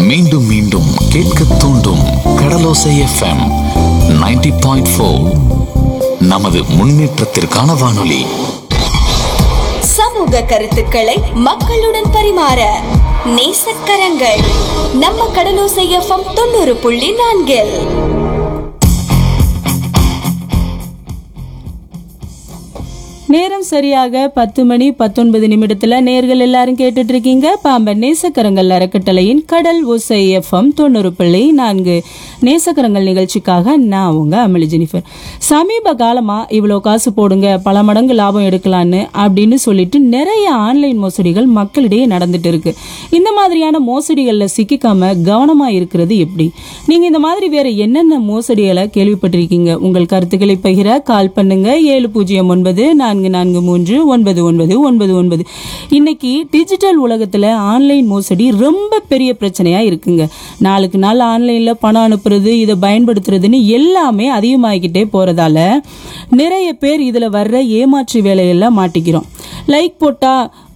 மீண்டும் மீண்டும் கேட்க தூண்டும் கடலோசை எஃப்எம் 90.4 பாயிண்ட் ஃபோர் நமது முன்னேற்றத்திற்கான வானொலி சமூக கருத்துக்களை மக்களுடன் பரிமாற நேசக்கரங்கள் நம்ம கடலோசை எஃப்எம் தொண்ணூறு புள்ளி நான்கில் நேரம் சரியாக பத்து மணி பத்தொன்பது நிமிடத்துல நேர்கள் எல்லாரும் கேட்டுட்டு இருக்கீங்க பாம்பன் நேசக்கரங்கள் அறக்கட்டளையின் கடல் ஓசை எஃப்எம் தொண்ணூறு பிள்ளை நான்கு நேசக்கரங்கள் நிகழ்ச்சிக்காக நான் உங்க அமளி ஜெனிஃபர் சமீப காலமா இவ்வளோ காசு போடுங்க பல மடங்கு லாபம் எடுக்கலான்னு அப்படின்னு சொல்லிட்டு நிறைய ஆன்லைன் மோசடிகள் மக்களிடையே நடந்துட்டு இருக்கு இந்த மாதிரியான மோசடிகள்ல சிக்கிக்காம கவனமா இருக்கிறது எப்படி நீங்க இந்த மாதிரி வேற என்னென்ன மோசடிகளை கேள்விப்பட்டிருக்கீங்க உங்கள் கருத்துக்களை பகிர கால் பண்ணுங்க ஏழு பூஜ்ஜியம் ஒன்பது நான்கு நான்கு மூன்று ஒன்பது ஒன்பது ஒன்பது ஒன்பது இன்னைக்கு டிஜிட்டல் உலகத்துல ஆன்லைன் மோசடி ரொம்ப பெரிய பிரச்சனையா இருக்குங்க நாளுக்கு நாள் ஆன்லைன்ல பணம் அனுப்புறது இதை பயன்படுத்துறதுன்னு எல்லாமே அதிகமாகிக்கிட்டே போறதால நிறைய பேர் இதுல வர்ற ஏமாற்று வேலையெல்லாம் மாட்டிக்கிறோம் லைக் போட்டா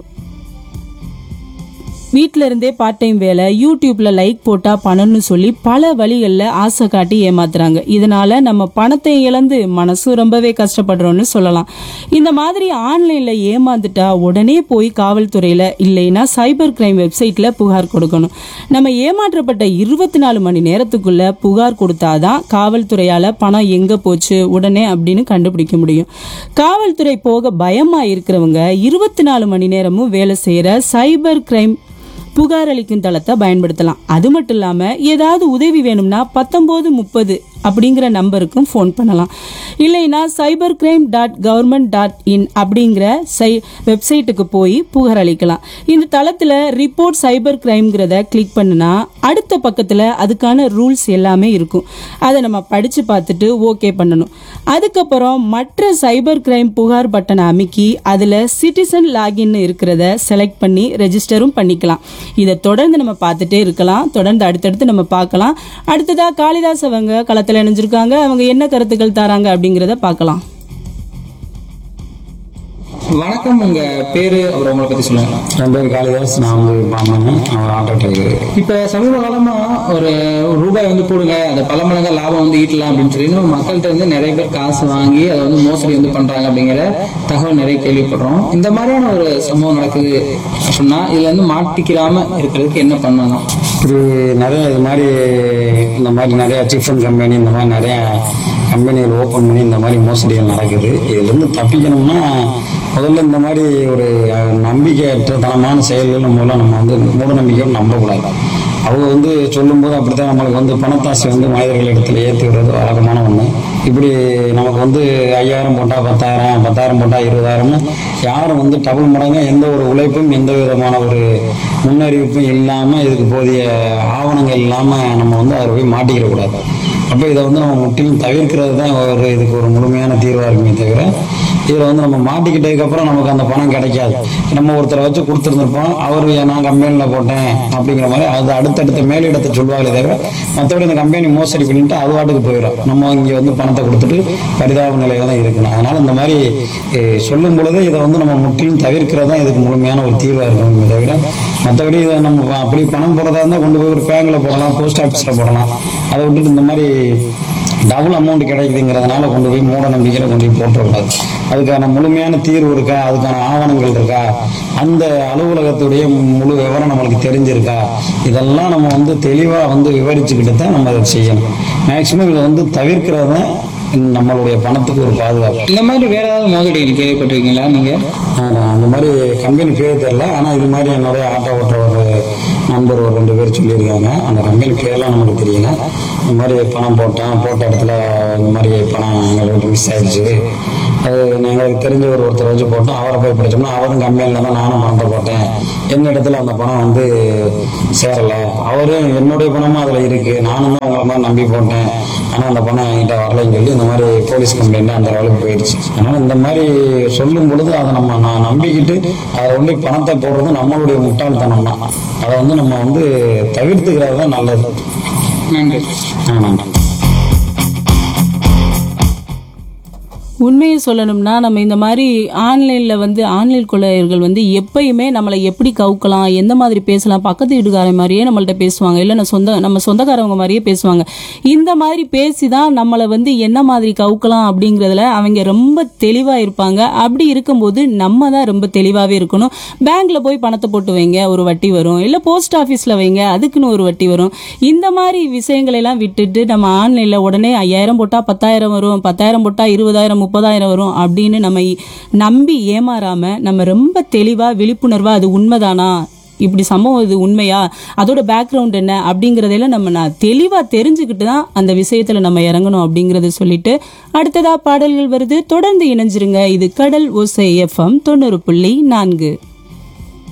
வீட்டில இருந்தே பார்ட் டைம் வேலை யூடியூப்ல லைக் போட்டா பணம்னு சொல்லி பல வழிகளில் ஆசை காட்டி ஏமாத்துறாங்க இதனால நம்ம பணத்தை இழந்து மனசும் ரொம்பவே கஷ்டப்படுறோம்னு சொல்லலாம் இந்த மாதிரி ஆன்லைன்ல ஏமாந்துட்டா உடனே போய் காவல்துறையில இல்லைன்னா சைபர் கிரைம் வெப்சைட்ல புகார் கொடுக்கணும் நம்ம ஏமாற்றப்பட்ட இருபத்தி நாலு மணி நேரத்துக்குள்ள புகார் கொடுத்தாதான் காவல்துறையால பணம் எங்க போச்சு உடனே அப்படின்னு கண்டுபிடிக்க முடியும் காவல்துறை போக பயமா இருக்கிறவங்க இருபத்தி நாலு மணி நேரமும் வேலை செய்யற சைபர் கிரைம் புகார் அளிக்கும் தளத்தை பயன்படுத்தலாம் அது மட்டும் இல்லாம ஏதாவது உதவி வேணும்னா பத்தொன்பது முப்பது அப்படிங்கிற நம்பருக்கும் ஃபோன் பண்ணலாம் இல்லைன்னா cyber crime dot government dot in அப்படிங்கிற சை வெப்சைட்டுக்கு போய் புகார் அளிக்கலாம் இந்த தளத்தில் ரிப்போர்ட் சைபர் கிரைம்ங்கிறத கிளிக் பண்ணுனா அடுத்த பக்கத்தில் அதுக்கான ரூல்ஸ் எல்லாமே இருக்கும் அதை நம்ம படித்து பார்த்துட்டு ஓகே பண்ணணும் அதுக்கப்புறம் மற்ற சைபர் கிரைம் புகார் பட்டனை அமைக்கி அதில் சிட்டிசன் லாகின் இருக்கிறத செலக்ட் பண்ணி ரெஜிஸ்டரும் பண்ணிக்கலாம் இதை தொடர்ந்து நம்ம பார்த்துட்டே இருக்கலாம் தொடர்ந்து அடுத்தடுத்து நம்ம பார்க்கலாம் அடுத்ததா காளிதாஸ் அவங்க களத்தில் இணைஞ்சிருக்காங்க அவங்க என்ன கருத்துக்கள் தராங்க அப்படிங்கிறத பார்க்கலாம் வணக்கம் உங்க பேரு அப்புறம் உங்களை பத்தி சொல்லுங்க என் பேர் காளிதாஸ் நான் வந்து பாம்பன் நான் ஒரு ஆட்டோ டிரைவர் இப்ப சமீப காலமா ஒரு ஒரு ரூபாய் வந்து போடுங்க அந்த பல மடங்கா லாபம் வந்து ஈட்டலாம் அப்படின்னு சொல்லி நம்ம மக்கள்கிட்ட இருந்து நிறைய பேர் காசு வாங்கி அதை வந்து மோசடி வந்து பண்றாங்க அப்படிங்கிற தகவல் நிறைய கேள்விப்படுறோம் இந்த மாதிரியான ஒரு சம்பவம் நடக்குது சொன்னா இதுல இருந்து மாட்டிக்கிறாம இருக்கிறதுக்கு என்ன பண்ணணும் இப்படி நிறைய இது மாதிரி இந்த மாதிரி நிறைய சிஃபன் கம்பெனி இந்த மாதிரி நிறைய கம்பெனிகள் ஓப்பன் பண்ணி இந்த மாதிரி மோசடிகள் நடக்குது இதுலேருந்து தப்பிக்கணும்னா முதல்ல இந்த மாதிரி ஒரு அஹ், நம்பிக்கையற்றத்தனமான செயல்கள் மூலம் நம்ம வந்து மூட நம்பிக்கை நம்பக்கூடாது அவங்க வந்து சொல்லும்போது அப்படித்தான் நம்மளுக்கு வந்து பணத்தாசை வந்து மனிதர்கள் இடத்துல ஏற்றி விடுறது வழக்கமான ஒன்று இப்படி நமக்கு வந்து ஐயாயிரம் போட்டால் பத்தாயிரம் பத்தாயிரம் போட்டால் இருபதாயிரம்னு யாரும் வந்து டபுள் மடங்கு எந்த ஒரு உழைப்பும் எந்த விதமான ஒரு முன்னறிவிப்பும் இல்லாமல் இதுக்கு போதிய ஆவணங்கள் இல்லாமல் நம்ம வந்து அதில் போய் மாட்டிக்கிடக்கூடாது அப்போ இதை வந்து நம்ம முற்றிலும் தவிர்க்கிறது தான் ஒரு இதுக்கு ஒரு முழுமையான தீர்வாக இருக்குமே தவிர இதில் வந்து நம்ம மாட்டிக்கிட்டதுக்கு அப்புறம் நமக்கு அந்த பணம் கிடைக்காது நம்ம ஒருத்தரை வச்சு கொடுத்துருந்துருப்போம் அவர் நான் கம்பெனியில் போட்டேன் அப்படிங்கிற மாதிரி அது அடுத்தடுத்த மேலிடத்தை சொல்லுவாங்களே தவிர மற்றபடி இந்த கம்பெனி மோசடி பண்ணிட்டு அது வாட்டுக்கு போயிடும் நம்ம இங்கே வந்து பணத்தை கொடுத்துட்டு பரிதாப நிலையில தான் இருக்கணும் அதனால இந்த மாதிரி eh, சொல்லும் பொழுது இதை வந்து நம்ம முற்றிலும் தவிர்க்கிறது தான் இதுக்கு முழுமையான ஒரு தீர்வாக இருக்கணுமே தவிர மற்றபடி இதை நம்ம அப்படி பணம் போடுறதா இருந்தால் கொண்டு போய் ஒரு பேங்கில் போடலாம் போஸ்ட் ஆஃபீஸில் போடலாம் அதை விட்டுட்டு இந்த மாதிரி டபுள் அமௌண்ட் கிடைக்குதுங்கிறதுனால கொண்டு போய் மூட நம்பிக்கையில கொண்டு போய் போட்டுறக்கூடாது அதுக்கான முழுமையான தீர்வு இருக்கா அதுக்கான ஆவணங்கள் இருக்கா அந்த அலுவலகத்துடைய முழு விவரம் நம்மளுக்கு தெரிஞ்சிருக்கா இதெல்லாம் நம்ம வந்து தெளிவாக வந்து விவரிச்சுக்கிட்டு தான் நம்ம அதை செய்யணும் மேக்சிமம் இதை வந்து தவிர்க்கிறது தான் நம்மளுடைய பணத்துக்கு ஒரு பாதுகாப்பு இந்த மாதிரி வேற ஏதாவது மோசடிகள் கேள்விப்பட்டிருக்கீங்களா நீங்க ஆனா, அந்த மாதிரி கம்பெனி பேர் தெரியல ஆனால் இது மாதிரி என்னுடைய ஆட்டோ ஓட்டுற ஒரு நண்பர் ஒரு ரெண்டு பேர் சொல்லியிருக்காங்க அந்த கம்பெனி பேர்லாம் நமக்கு தெரியல இந்த மாதிரி பணம் போட்டேன் போட்ட இடத்துல இந்த மாதிரி பணம் எங்களுக்கு மிஸ் ஆயிடுச்சு அது எங்களுக்கு தெரிஞ்ச ஒரு ஒருத்தர் வச்சு போட்டோம் அவரை போய் படிச்சோம்னா அவரும் கம்பெனியில் தான் நானும் பணத்தை போட்டேன் எந்த இடத்துல அந்த பணம் வந்து சேரலை அவரும் என்னுடைய பணமும் அதில் இருக்கு நானும் தான் உங்களை மாதிரி நம்பி போட்டேன் ஆனால் அந்த பணம் என்கிட்ட வரலைன்னு சொல்லி இந்த மாதிரி போலீஸ் கம்ப்ளைண்ட் அந்த லெவலுக்கு போயிடுச்சு அதனால இந்த மாதிரி சொல்லும் பொழுது அதை நம்ம நான் நம்பிக்கிட்டு அதை வந்து பணத்தை போடுறது நம்மளுடைய முட்டாள்தனம் தான் அதை வந்து நம்ம வந்து தவிர்த்துக்கிறது தான் நல்லது நன்றி ஆ, நன்றி உண்மையை சொல்லணும்னா நம்ம இந்த மாதிரி ஆன்லைனில் வந்து ஆன்லைன் கொள்ளையர்கள் வந்து எப்பயுமே நம்மளை எப்படி கவுக்கலாம் எந்த மாதிரி பேசலாம் பக்கத்து வீட்டுக்காரன் மாதிரியே நம்மள்ட்ட பேசுவாங்க இல்லை நான் சொந்த நம்ம சொந்தக்காரவங்க மாதிரியே பேசுவாங்க இந்த மாதிரி பேசி தான் நம்மளை வந்து என்ன மாதிரி கவுக்கலாம் அப்படிங்கிறதுல அவங்க ரொம்ப தெளிவாக இருப்பாங்க அப்படி இருக்கும்போது நம்ம தான் ரொம்ப தெளிவாகவே இருக்கணும் பேங்க்ல போய் பணத்தை போட்டு வைங்க ஒரு வட்டி வரும் இல்லை போஸ்ட் ஆஃபீஸில் வைங்க அதுக்குன்னு ஒரு வட்டி வரும் இந்த மாதிரி விஷயங்களை எல்லாம் விட்டுட்டு நம்ம ஆன்லைனில் உடனே ஐயாயிரம் போட்டால் பத்தாயிரம் வரும் பத்தாயிரம் போட்டால் இருபதாயிரம் முப்பதாயிரம் வரும் அப்படின்னு நம்ம நம்பி ஏமாறாம நம்ம ரொம்ப தெளிவாக விழிப்புணர்வாக அது உண்மைதானா இப்படி சம்பவம் இது உண்மையா அதோட பேக்ரவுண்ட் என்ன அப்படிங்கறதெல்லாம் நம்ம நான் தெளிவாக தெரிஞ்சுக்கிட்டு தான் அந்த விஷயத்தில் நம்ம இறங்கணும் அப்படிங்கறத சொல்லிட்டு அடுத்ததா பாடல்கள் வருது தொடர்ந்து இணைஞ்சிருங்க இது கடல் ஓசை எஃப்எம் தொண்ணூறு புள்ளி நான்கு